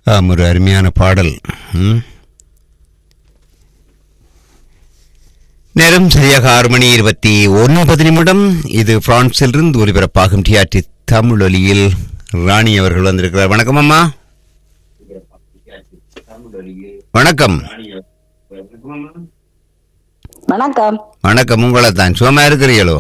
ஆம் ஒரு அருமையான பாடல் ம். நேரம் சரியாக ஆறு மணி இருபத்தி ஒன்பது நிமிடம் இது பிரான்சிலிருந்து ஒலிபரப்பாகும் டிஆர்டி தமிழ் ஒலியில் ராணி அவர்கள் வந்திருக்கிறார் வணக்கம் அம்மா வணக்கம் வணக்கம் வணக்கம் உங்களை தான் சும்மா இருக்கிறீங்களோ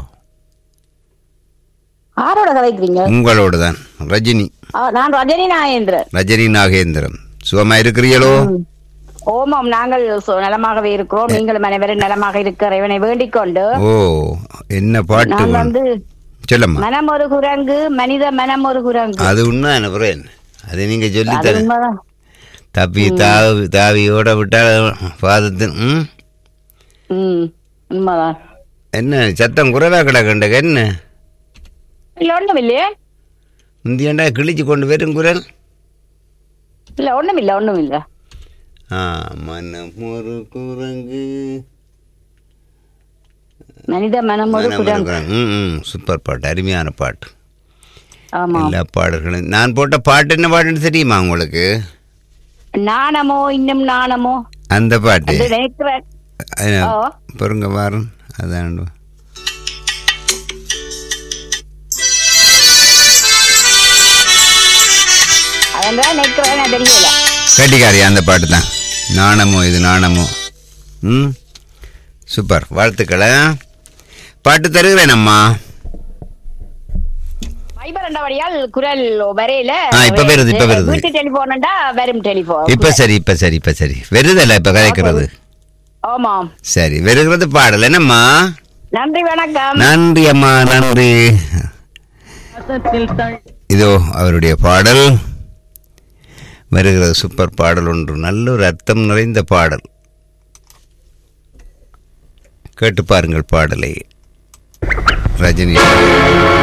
ஆரோட கதைக்கிறீங்க உங்களோடு தான் ரஜினி ஆ, நான் ரஜினி நாகேந்திரன் ரஜினி நாகேந்திரம் சுகமா இருக்கிறீங்களோ ஓமம் நாங்கள் சு- நலமாகவே இருக்கிறோம் நீங்களும் அனைவரும் நலமாக இருக்கிற இவனை வேண்டிக் கொண்டு ஓ என்ன பாட்டு நான் வந்து சொல்லம்மா மனம் ஒரு குரங்கு மனித மனம் ஒரு குரங்கு அது உண்மை அனுப்புறேன் அது நீங்க அது சொல்லித்தர உண்மைதான் தப்பி தாவி தாவியோட விட்டா பாதத்து ம் ம் உண்மைதான் என்ன சத்தம் குறைவா கிடக்கண்ட என்ன இல்ல ஒண்ணும் இல்லையே முந்தியண்டா கிழிச்சு கொண்டு வரும் குரல் இல்ல ஒண்ணும் இல்ல ஒண்ணும் இல்ல ஆ மனம் ஒரு குரங்கு மனித மனம் ஒரு மனம் ஒரு குரங்கு குரங்கு. ம் ம் சூப்பர் பாட்டு அருமையான பாட்டு ஆமா எல்லா பாடல்களும் நான் போட்ட பாட்டு என்ன பாட்டுன்னு தெரியுமா உங்களுக்கு நாணமோ இன்னும் நாணமோ அந்த பாட்டு அது நினைக்கிறேன் அது- ஓ. பொறுங்க வாரம் அதான் அதான் நினைக்கிறேன் அது தெரியல கட்டிக்காரி அந்த பாட்டு தான் நாணமோ இது நாணமோ ம் சூப்பர் வாழ்த்துக்களை பாட்டு தருகிறேன் அம்மா ஃபைபர் வழியால் குரல் வரையில ஆ, இப்ப வருது, இப்ப வருது. வீட்டு டெலிபோன்டா வரும் டெலிபோன் இப்ப சரி இப்ப சரி இப்ப சரி வெறுதல்ல இப்ப கதைக்கிறது ஆமாம் சரி வெறுகிறது பாடல் என்னம்மா நன்றி வணக்கம் நன்றி அம்மா நன்றி இதோ அவருடைய பாடல் வருகிறது சூப்பர் பாடல் ஒன்று நல்ல ஒரு அர்த்தம் நிறைந்த பாடல் கேட்டு பாருங்கள் பாடலை ரஜினி